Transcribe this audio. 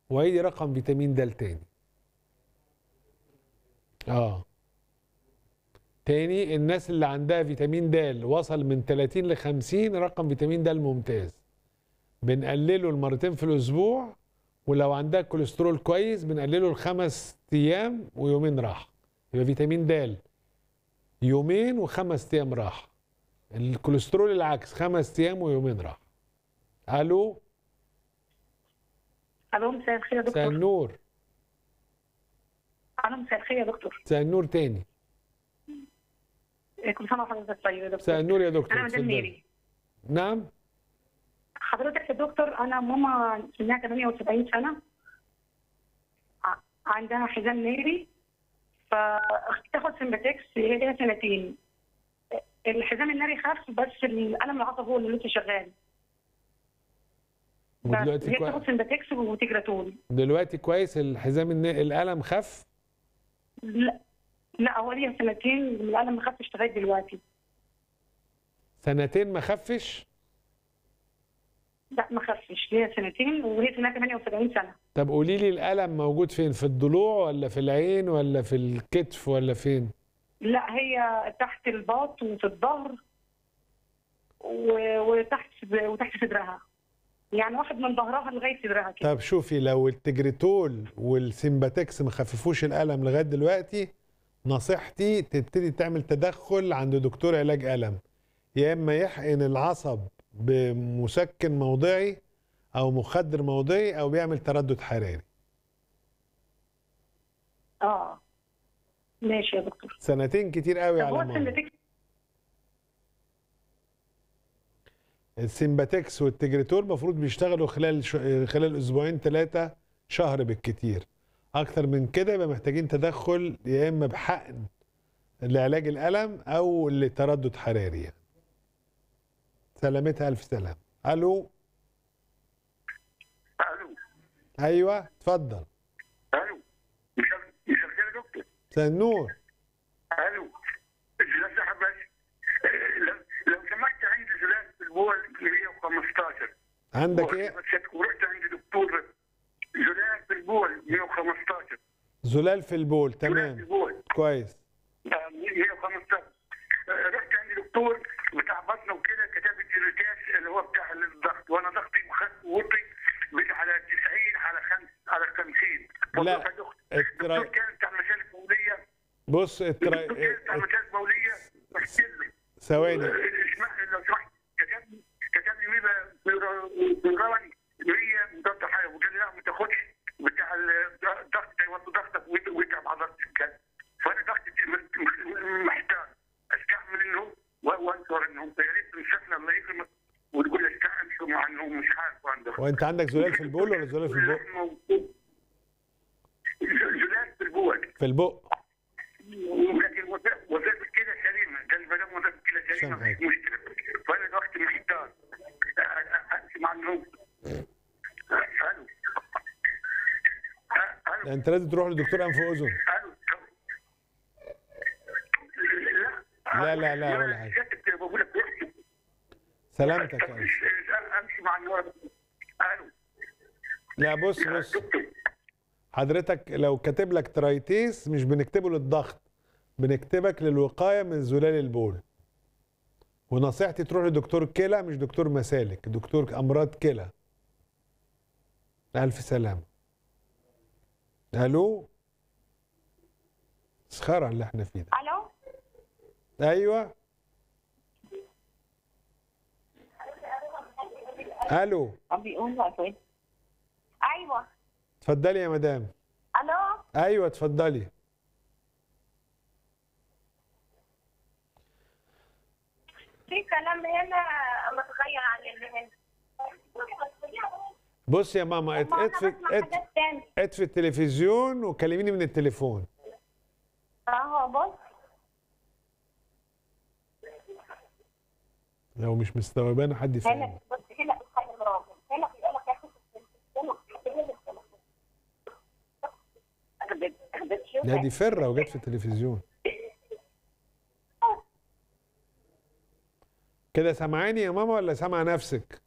وعيدي رقم فيتامين د تاني اه تاني الناس اللي عندها فيتامين د وصل من 30 ل 50 رقم فيتامين د ممتاز بنقلله لمرتين في الاسبوع ولو عندها كوليسترول كويس بنقلله لخمس ايام ويومين راحه يبقى فيتامين د يومين وخمس ايام راحه الكوليسترول العكس خمس ايام ويومين راحه الو الو مساء الخير يا مساء دكتور النور الو مساء الخير يا دكتور مساء النور تاني إيه، كل سنه وحضرتك طيب يا مساء دكتور النور يا دكتور انا مدام اتفضلي. ميري نعم حضرتك يا دكتور انا ماما سنها 78 سنه ع- عندها حزام ناري فبتاخد سمباتكس هي ليها سنتين الحزام الناري خف بس الالم العصب هو اللي لسه شغال بس ودلوقتي هي كويس بتاخد سمباتكس وتيجراتول دلوقتي كويس الحزام الن- الالم خف لا لا هو ليها سنتين الالم ما خفش لغايه دلوقتي سنتين ما خفش لا ما خفش ليها سنتين وهي سنها 78 سنه طب قولي لي الالم موجود فين في الضلوع ولا في العين ولا في الكتف ولا فين لا هي تحت الباط وفي الظهر و- وتحت وتحت صدرها يعني واخد من ظهرها لغايه صدرها كده طب شوفي لو التجريتول والسيمباتكس ما خففوش الالم لغايه دلوقتي نصيحتي تبتدي تعمل تدخل عند دكتور علاج الم يا اما يحقن العصب بمسكن موضعي او مخدر موضعي او بيعمل تردد حراري اه ماشي يا دكتور سنتين كتير قوي طب على هو ماما السندتكس السيمباتكس والتجريتول المفروض بيشتغلوا خلال ش... خلال اسبوعين ثلاثه شهر بالكتير اكتر من كده يبقى محتاجين تدخل يا اما بحقن لعلاج الالم او لتردد حراري يعني. سلامتها الف سلام الو الو ايوه اتفضل الو مش مش الخير يا دكتور مساء النور الو لا صح بس آه، لو لو سمحت عندي زلال في البول 115 عندك ايه ورحت عند دكتور زلال في البول 115 زلال في البول زلال في تمام البول كويس آه، 115 آه، رحت عند دكتور بتاع بطنه وكده كتب لي الريتاس اللي هو بتاع الضغط وانا ضغطي مخ- وطي بقى على 90 على 5 على 50 لا، والله يا دكتور الترا- الدكتور كان بتاع مسالك بوليه بص الترا... الدكتور كان بتاع مسالك بوليه رحت له ثواني اسمح لو سمحت كتب لي كتب لي ميبا بيران 100 مضاد حيوي وقال لي لا ما تاخدش بتاع الضغط يوطي ضغطك ويت- ويتعب عضلات الكلى فانا ضغطي م- م- محتاج استحمل انه و- وانصر انهم يا ريت تنصحنا الله يكرمك وتقول لي استحمل مع انه مش عارف عنده وانت عندك زلال في البول ولا زلال في البق زلال في البول في البق ولكن وظ- وظيفه كده سليمه قال ما دام وظيفه كده سليمه سامحك. مش مشكله فانا دلوقتي محتاج أ- أ- امشي مع النوم الو أ- الو انت لازم تروح لدكتور انف واذن الو لا، لا، لا، ولا حاجة. حاجه بقول لك روح سلامتك يا طب أنس. امشي مع النوم الو لا بص بص دكتور حضرتك لو كاتب لك ترايتيس مش بنكتبه للضغط بنكتبك للوقايه من زلال البول ونصيحتي تروح لدكتور كلى مش دكتور مسالك دكتور امراض كلى الف سلامه الو مسخره اللي احنا فيه ده الو ايوه الو طب بيقول لك ايه ايوه اتفضلي يا مدام الو ايوه اتفضلي في كلام هنا متغير عن اللي هنا بص يا ماما ات- ما انا اطفي بسمع ات- حاجات تاني اطفي التلفزيون وكلميني من التليفون اهو بص لو مش مستوعبانا حد يفهم هنا بص هنا بتخيل الراجل هنا بيقول لك ياخد التلفزيون لا دي فرة وجت في التلفزيون كده سامعاني يا ماما ولا سامعة نفسك